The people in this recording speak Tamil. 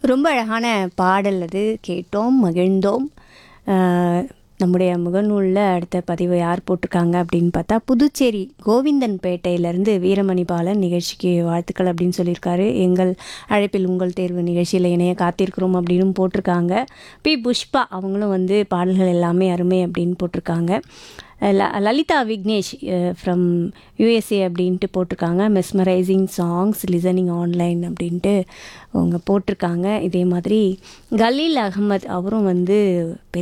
ரொம்ப அழகான பாடல் அது கேட்டோம் மகிழ்ந்தோம் அஹ், நம்முடைய முகநூலில் அடுத்த பதிவு யார் போட்டிருக்காங்க அப்படின்னு பார்த்தா புதுச்சேரி கோவிந்தன்பேட்டையிலேருந்து வீரமணி பாலன் நிகழ்ச்சிக்கு வாழ்த்துக்கள் அப்படின்னு சொல்லியிருக்காரு எங்கள் அழைப்பில் உங்கள் தேர்வு நிகழ்ச்சியில் இணைய காத்திருக்கிறோம் அப்படின்னு போட்டிருக்காங்க பி புஷ்பா அவங்களும் வந்து பாடல்கள் எல்லாமே அருமை அப்படின்னு போட்டிருக்காங்க ல லலிதா விக்னேஷ் ஃப்ரம் யூஎஸ்ஏ அப்படின்ட்டு போட்டிருக்காங்க மெஸ்மரைசிங் சாங்ஸ் லிசனிங் ஆன்லைன் அப்படின்ட்டு அவங்க போட்டிருக்காங்க இதே மாதிரி கலீல் அகமது அவரும் வந்து பெரிய